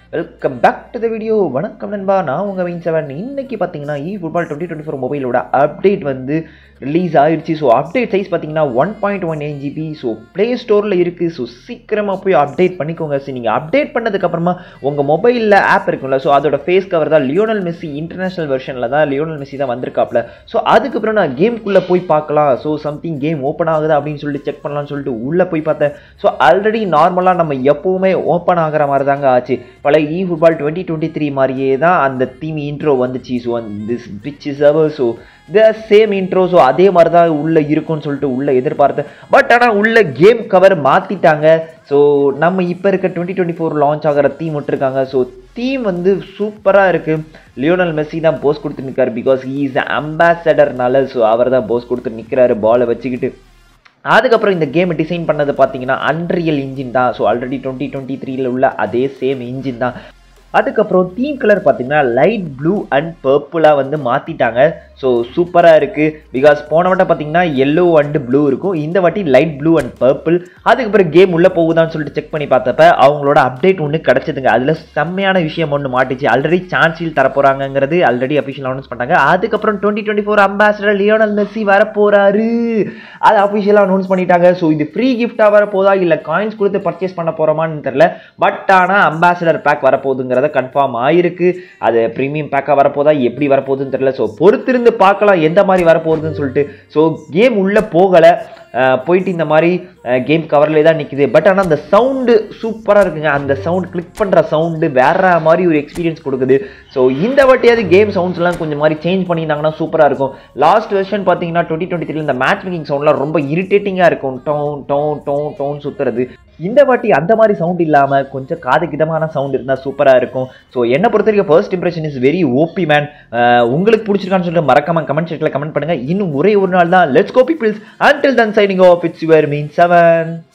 welcome back to the video வணக்கம் நண்பா நான் உங்கள் வெயின் செவன் இன்னைக்கு பார்த்தீங்கன்னா E football twenty twenty four மொபைலோட அப்டேட் வந்து ரிலீஸ் ஆயிடுச்சு ஸோ அப்டேட் சைஸ் பார்த்தீங்கன்னா one point one eight GB so play ஸ்டோரில் இருக்குது ஸோ சீக்கிரமாக போய் அப்டேட் பண்ணிக்கோங்க ஸோ நீங்கள் அப்டேட் பண்ணதுக்கப்புறமா உங்கள் மொபைலில் ஆப் இருக்கும்ல ஸோ அதோட ஃபேஸ் கவர் தான் லியோனல் மெஸ்ஸி இன்டர்நேஷனல் வெர்ஷனில் தான் லியோனல் மெஸ்ஸி தான் வந்திருக்காப்ல ஸோ அதுக்கப்புறம் நான் கேம்குள்ளே போய் பார்க்கலாம் ஸோ சம்திங் கேம் ஓப்பன் ஆகுதா அப்படின்னு சொல்லிட்டு செக் பண்ணலாம்னு சொல்லிட்டு உள்ளே போய் பார்த்தேன் ஸோ ஆல்ரெடி நார்மலாக நம்ம எப்போவுமே ஓப்பன் ஆகிற மாதிரி தாங்க ஆச்சு பல E football twenty twenty three மாதிரியே தான் அந்த தீம் இன்ட்ரோ வந்துச்சு so this pitch is our so the same intro so அதே மாதிரி தான் உள்ளே இருக்கும்னு சொல்லிட்டு உள்ளே எதிர்பார்த்தேன் பட் ஆனால் உள்ள கேம் கவர் மாற்றிட்டாங்க ஸோ நம்ம இப்போ இருக்க டுவெண்ட்டி டுவெண்ட்டி ஃபோர் லான்ச் ஆகிற தீம் விட்டுருக்காங்க ஸோ தீம் வந்து சூப்பராக இருக்குது லியோனல் மெஸ்ஸி தான் போஸ் கொடுத்து நிற்காரு பிகாஸ் ஹீ இஸ் அம்பாசடர்னால ஸோ அவர் தான் போஸ் கொடுத்து நிற்கிறாரு பாலை வச்சுக்கிட்டு அதுக்கப்புறம் இந்த கேம் டிசைன் பண்ணது பார்த்தீங்கன்னா அன்ரியல் இன்ஜின் தான் ஸோ ஆல்ரெடி டுவெண்ட்டி டுவெண்ட்டி த்ரீல உள்ள அதே சேம் இன்ஜின் தான் அதுக்கப்புறம் தீம் கலர் பார்த்தீங்கன்னா லைட் ப்ளூ அண்ட் பர்பிளாக வந்து மாற்றிட்டாங்க ஸோ சூப்பராக இருக்குது பிகாஸ் போன வட்டம் பார்த்தீங்கன்னா எல்லோ அண்ட் ப்ளூ இருக்கும் இந்த வாட்டி லைட் ப்ளூ அண்ட் பர்பிள் அதுக்கப்புறம் கேம் உள்ளே போகுதான்னு சொல்லிட்டு செக் பண்ணி பார்த்தப்ப அவங்களோட அப்டேட் ஒன்று கிடச்சிதுங்க அதில் செம்மையான விஷயம் ஒன்று மாட்டிச்சு ஆல்ரெடி சான்ஸில் தரப்போகிறாங்கிறது ஆல்ரெடி அஃபிஷியல் அனௌன்ஸ் பண்ணாங்க அதுக்கப்புறம் twenty twenty four ambassador Lionel Messi வரப்போகிறாரு அது அஃபிஷியலாக அனௌன்ஸ் பண்ணிட்டாங்க ஸோ இது ஃப்ரீ கிஃப்டாக வரப்போதா இல்லை காயின்ஸ் கொடுத்து பர்ச்சேஸ் பண்ண போகிறோமான்னு தெரில பட் ஆனால் அம்பாசிடர் பேக் வரப்போகுதுங்கிறத கன்ஃபார்ம் ஆயிருக்கு அது ப்ரீமியம் பேக்காக வரப்போதா எப்படி வரப்போகுதுன்னு தெரில ஸோ பொறுத்திருந்து பார்க்கலாம் எந்த மாதிரி வரப்போகுதுன்னு சொல்லிட்டு ஸோ கேம் உள்ளே போகலை போயிட்டு இந்த மாதிரி கேம் கவர்லேயே தான் நிற்குது பட் ஆனால் அந்த சவுண்டு சூப்பராக இருக்குங்க அந்த சவுண்ட் கிளிக் பண்ணுற சவுண்டு வேற மாதிரி ஒரு எக்ஸ்பீரியன்ஸ் கொடுக்குது ஸோ இந்த வாட்டியாவது கேம் சவுண்ட்ஸ்லாம் கொஞ்சம் மாதிரி சேஞ்ச் பண்ணியிருந்தாங்கன்னா சூப்பராக இருக்கும் லாஸ்ட் வெர்ஷன் பார்த்தீங்கன்னா டுவெண்ட்டி டுவெண்ட்டி த்ரீ இந்த மேட்ச் மேக்கிங் சவுண்ட்லாம் ரொம்ப இரிட்டேட்டிங்காக இருக்கும் டோன் டோன் டோன் டோன் சுற்றுறது இந்த வாட்டி அந்த மாதிரி சவுண்ட் இல்லாமல் கொஞ்சம் காது கிதமான சவுண்ட் இருந்தால் சூப்பராக இருக்கும் ஸோ என்னை பொறுத்த வரைக்கும் first impression is very OP man உங்களுக்கு பிடிச்சிருக்கான்னு சொல்லிட்டு மறக்காம கமெண்ட் செக்ல கமெண்ட் பண்ணுங்க இன்னும் ஒரே ஒரு நாள் தான் let's go peoples until then signing off it's your mean seven